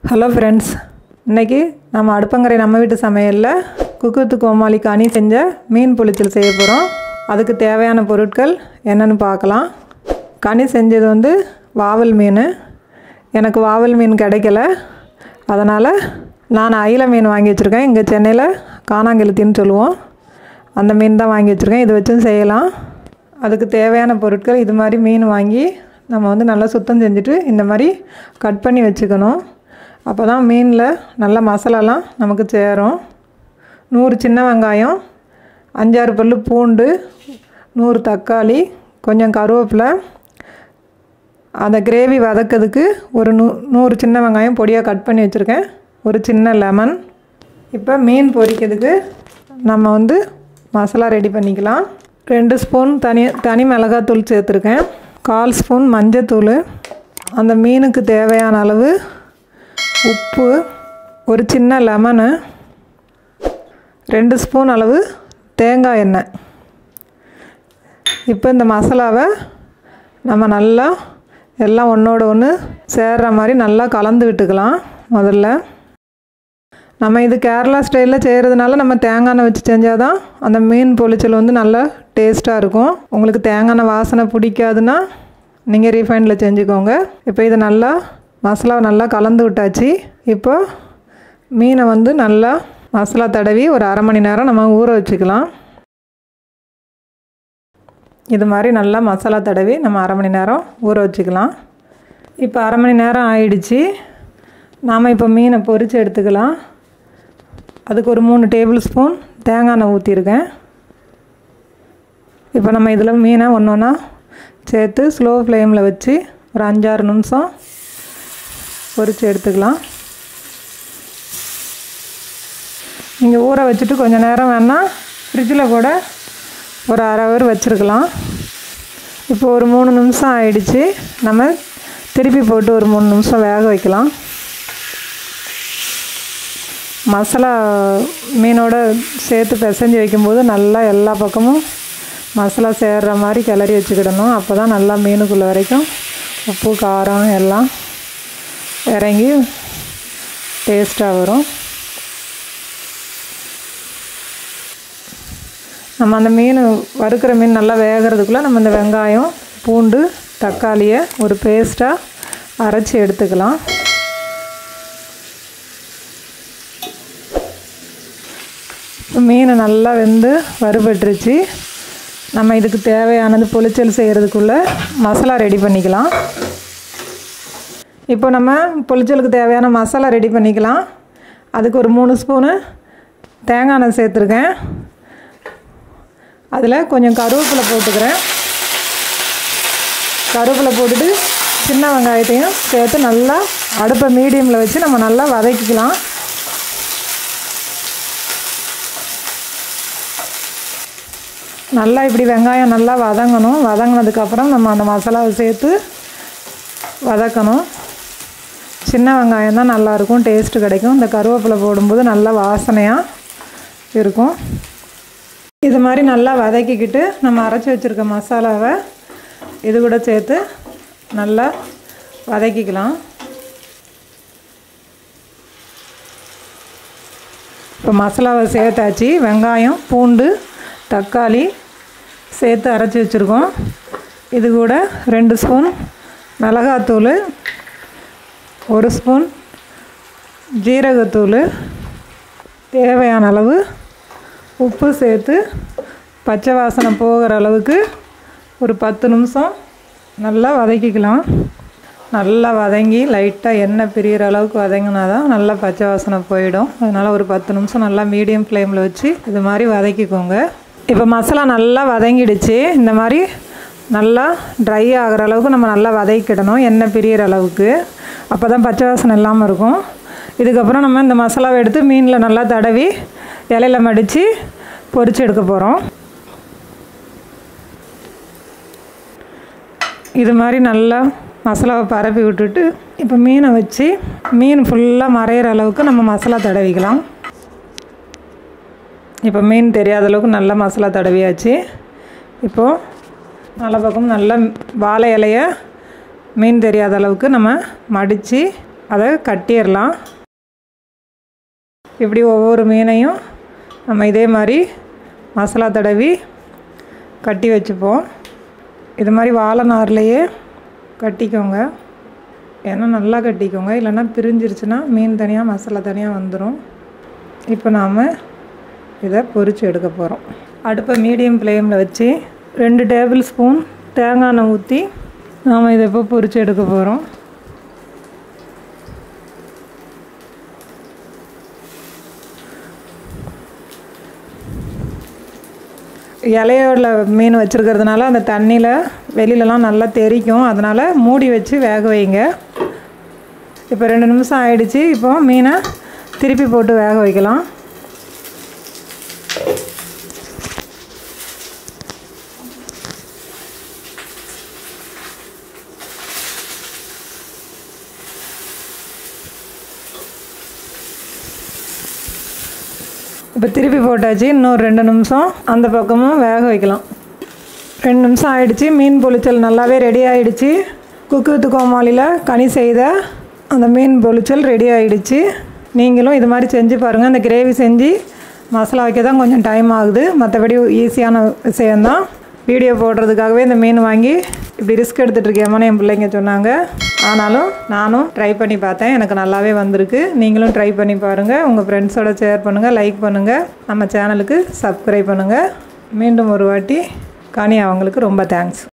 hello friends இன்றைக்கி நம்ம அடுப்பங்கரை நம்ம வீட்டு சமையலில் குக்குத்து கோமாளி கனி செஞ்ச மீன் புளிச்சல் செய்ய போகிறோம் அதுக்கு தேவையான பொருட்கள் என்னென்னு பார்க்கலாம் கனி செஞ்சது வந்து வாவல் மீன் எனக்கு வாவல் மீன் கிடைக்கல அதனால் நான் அயில மீன் வாங்கி வச்சுருக்கேன் இங்கே சென்னையில் காணாங்கெழுத்தின்னு சொல்லுவோம் அந்த மீன் தான் வாங்கி வச்சுருக்கேன் இது வச்சும் செய்யலாம் அதுக்கு தேவையான பொருட்கள் இது மாதிரி மீன் வாங்கி நம்ம வந்து நல்லா சுத்தம் செஞ்சுட்டு இந்த மாதிரி கட் பண்ணி வச்சுக்கணும் அப்போ தான் மீனில் நல்ல மசாலாலாம் நமக்கு சேரும் நூறு சின்ன வெங்காயம் அஞ்சாறு பல் பூண்டு நூறு தக்காளி கொஞ்சம் கருவேப்பிலை அந்த கிரேவி வதக்கிறதுக்கு ஒரு நூ நூறு சின்ன வெங்காயம் பொடியாக கட் பண்ணி வச்சுருக்கேன் ஒரு சின்ன லெமன் இப்போ மீன் பொரிக்கிறதுக்கு நம்ம வந்து மசாலா ரெடி பண்ணிக்கலாம் ரெண்டு ஸ்பூன் தனி தனி மிளகாத்தூள் சேர்த்துருக்கேன் கால் ஸ்பூன் மஞ்சத்தூள் அந்த மீனுக்கு தேவையான அளவு உப்பு ஒரு சின்ன லெமனு ரெண்டு ஸ்பூன் அளவு தேங்காய் எண்ணெய் இப்போ இந்த மசாலாவை நம்ம நல்லா எல்லாம் ஒன்றோட ஒன்று சேர்ற மாதிரி நல்லா கலந்து விட்டுக்கலாம் முதல்ல நம்ம இது கேரளா ஸ்டைலில் செய்கிறதுனால நம்ம தேங்காய் எண்ணெய் வச்சு செஞ்சால் தான் அந்த மீன் பொளிச்சல் வந்து நல்லா டேஸ்ட்டாக இருக்கும் உங்களுக்கு தேங்காய் எண்ணெய் வாசனை பிடிக்காதுன்னா நீங்கள் ரீஃபைண்டில் செஞ்சுக்கோங்க இப்போ இதை நல்லா மசாலா நல்லா கலந்து விட்டாச்சு இப்போ மீனை வந்து நல்லா மசாலா தடவி ஒரு அரை மணி நேரம் நம்ம ஊற வச்சுக்கலாம் இது மாதிரி நல்லா மசாலா தடவி நம்ம அரை மணி நேரம் ஊற வச்சுக்கலாம் இப்போ அரை மணி நேரம் ஆயிடுச்சு நாம் இப்போ மீனை பொரித்து எடுத்துக்கலாம் அதுக்கு ஒரு மூணு டேபிள் ஸ்பூன் தேங்காய் எண்ணெய் ஊற்றிருக்கேன் இப்போ நம்ம இதில் மீனை ஒன்று ஒன்றா சேர்த்து ஸ்லோ ஃப்ளேமில் வச்சு ஒரு அஞ்சாறு நிமிஷம் பொரித்து எடுத்துக்கலாம் நீங்கள் ஊற வச்சுட்டு கொஞ்சம் நேரம் வேணால் ஃப்ரிட்ஜில் கூட ஒரு அரை ஹவர் வச்சுருக்கலாம் இப்போ ஒரு மூணு நிமிஷம் ஆயிடுச்சு நம்ம திருப்பி போட்டு ஒரு மூணு நிமிஷம் வேக வைக்கலாம் மசாலா மீனோட சேர்த்து பிசைஞ்சு வைக்கும்போது நல்லா எல்லா பக்கமும் மசாலா சேர்கிற மாதிரி கிளறி வச்சுக்கிடணும் அப்போ தான் நல்லா மீனுக்குள்ளே வரைக்கும் உப்பு காரம் எல்லாம் இறங்கி டேஸ்ட்டாக வரும் நம்ம அந்த மீன் வறுக்கிற மீன் நல்லா வேகிறதுக்குள்ளே நம்ம இந்த வெங்காயம் பூண்டு தக்காளியை ஒரு பேஸ்ட்டாக அரைச்சி எடுத்துக்கலாம் மீன் நல்லா வெந்து வறுபட்டுருச்சு நம்ம இதுக்கு தேவையானது பொளிச்சல் செய்கிறதுக்குள்ளே மசாலா ரெடி பண்ணிக்கலாம் இப்போ நம்ம பொளிச்சலுக்கு தேவையான மசாலா ரெடி பண்ணிக்கலாம் அதுக்கு ஒரு மூணு ஸ்பூனு தேங்காய் எண்ணெய் சேர்த்துருக்கேன் அதில் கொஞ்சம் கருவேப்பிலை போட்டுக்கிறேன் கருவேப்பிலை போட்டுட்டு சின்ன வெங்காயத்தையும் சேர்த்து நல்லா அடுப்பை மீடியமில் வச்சு நம்ம நல்லா வதக்கிக்கலாம் நல்லா இப்படி வெங்காயம் நல்லா வதங்கணும் வதங்கினதுக்கப்புறம் நம்ம அந்த மசாலாவை சேர்த்து வதக்கணும் சின்ன வெங்காயம் தான் நல்லாயிருக்கும் டேஸ்ட்டு கிடைக்கும் இந்த கருவேப்பிலை போடும்போது நல்லா வாசனையாக இருக்கும் இது மாதிரி நல்லா வதக்கிக்கிட்டு நம்ம அரைச்சி வச்சுருக்க மசாலாவை இது கூட சேர்த்து நல்லா வதக்கிக்கலாம் இப்போ மசாலாவை சேர்த்தாச்சு வெங்காயம் பூண்டு தக்காளி சேர்த்து அரைச்சி வச்சுருக்கோம் இது கூட ரெண்டு ஸ்பூன் மிளகாத்தூள் ஒரு ஸ்பூன் ஜீரகத்தூள் தேவையான அளவு உப்பு சேர்த்து பச்சை வாசனை போகிற அளவுக்கு ஒரு பத்து நிமிஷம் நல்லா வதக்கிக்கலாம் நல்லா வதங்கி லைட்டாக எண்ணெய் பிரிகிற அளவுக்கு வதங்கினா தான் நல்லா பச்சை வாசனை போயிடும் அதனால் ஒரு பத்து நிமிஷம் நல்லா மீடியம் ஃப்ளேமில் வச்சு இது மாதிரி வதக்கிக்கோங்க இப்போ மசாலா நல்லா வதங்கிடுச்சு இந்த மாதிரி நல்லா ட்ரை ஆகிற அளவுக்கு நம்ம நல்லா வதக்கிடணும் எண்ணெய் பிரியிற அளவுக்கு அப்போ தான் பச்சை வாசனை இல்லாமல் இருக்கும் இதுக்கப்புறம் நம்ம இந்த மசாலாவை எடுத்து மீனில் நல்லா தடவி இலையில மடித்து பொரிச்சு எடுக்க போகிறோம் இது மாதிரி நல்லா மசாலாவை பரப்பி விட்டுட்டு இப்போ மீனை வச்சு மீன் ஃபுல்லாக மறையிற அளவுக்கு நம்ம மசாலா தடவிக்கலாம் இப்போ மீன் தெரியாத அளவுக்கு நல்லா மசாலா தடவியாச்சு இப்போது நல்ல பக்கம் நல்லா வாழை இலைய மீன் தெரியாத அளவுக்கு நம்ம மடித்து அதை கட்டிடலாம் இப்படி ஒவ்வொரு மீனையும் நம்ம இதே மாதிரி மசாலா தடவி கட்டி வச்சுப்போம் இது மாதிரி வாழை நார்லேயே கட்டிக்கோங்க ஏன்னா நல்லா கட்டிக்கோங்க இல்லைன்னா பிரிஞ்சிருச்சுன்னா மீன் தனியாக மசாலா தனியாக வந்துடும் இப்போ நாம் இதை பொரித்து எடுக்க போகிறோம் அடுப்பை மீடியம் ஃப்ளேமில் வச்சு ரெண்டு டேபிள் ஸ்பூன் தேங்காய் எண்ணெய் ஊற்றி நாம் இதை இப்போ பொரித்து எடுக்க போகிறோம் இலையோட மீன் வச்சுருக்கிறதுனால அந்த தண்ணியில் வெளியிலலாம் நல்லா தெரிக்கும் அதனால் மூடி வச்சு வேக வைங்க இப்போ ரெண்டு நிமிஷம் ஆயிடுச்சு இப்போ மீனை திருப்பி போட்டு வேக வைக்கலாம் இப்போ திருப்பி போட்டாச்சு இன்னொரு ரெண்டு நிமிஷம் அந்த பக்கமும் வேக வைக்கலாம் ரெண்டு நிமிஷம் ஆயிடுச்சு மீன் பொளிச்சல் நல்லாவே ரெடி ஆயிடுச்சு குக்கு வித்து கோமாளியில் கனி செய்த அந்த மீன் பொளிச்சல் ரெடி ஆயிடுச்சு நீங்களும் இது மாதிரி செஞ்சு பாருங்கள் அந்த கிரேவி செஞ்சு மசாலா வைக்க தான் கொஞ்சம் டைம் ஆகுது மற்றபடி ஈஸியான விஷயந்தான் வீடியோ போடுறதுக்காகவே இந்த மீன் வாங்கி இப்படி ரிஸ்க் எடுத்துகிட்டு இருக்கேமான்னு என் பிள்ளைங்க சொன்னாங்க ஆனாலும் நானும் ட்ரை பண்ணி பார்த்தேன் எனக்கு நல்லாவே வந்திருக்கு நீங்களும் ட்ரை பண்ணி பாருங்கள் உங்கள் ஃப்ரெண்ட்ஸோட ஷேர் பண்ணுங்கள் லைக் பண்ணுங்கள் நம்ம சேனலுக்கு சப்ஸ்கிரைப் பண்ணுங்கள் மீண்டும் ஒரு வாட்டி கனி அவங்களுக்கு ரொம்ப தேங்க்ஸ்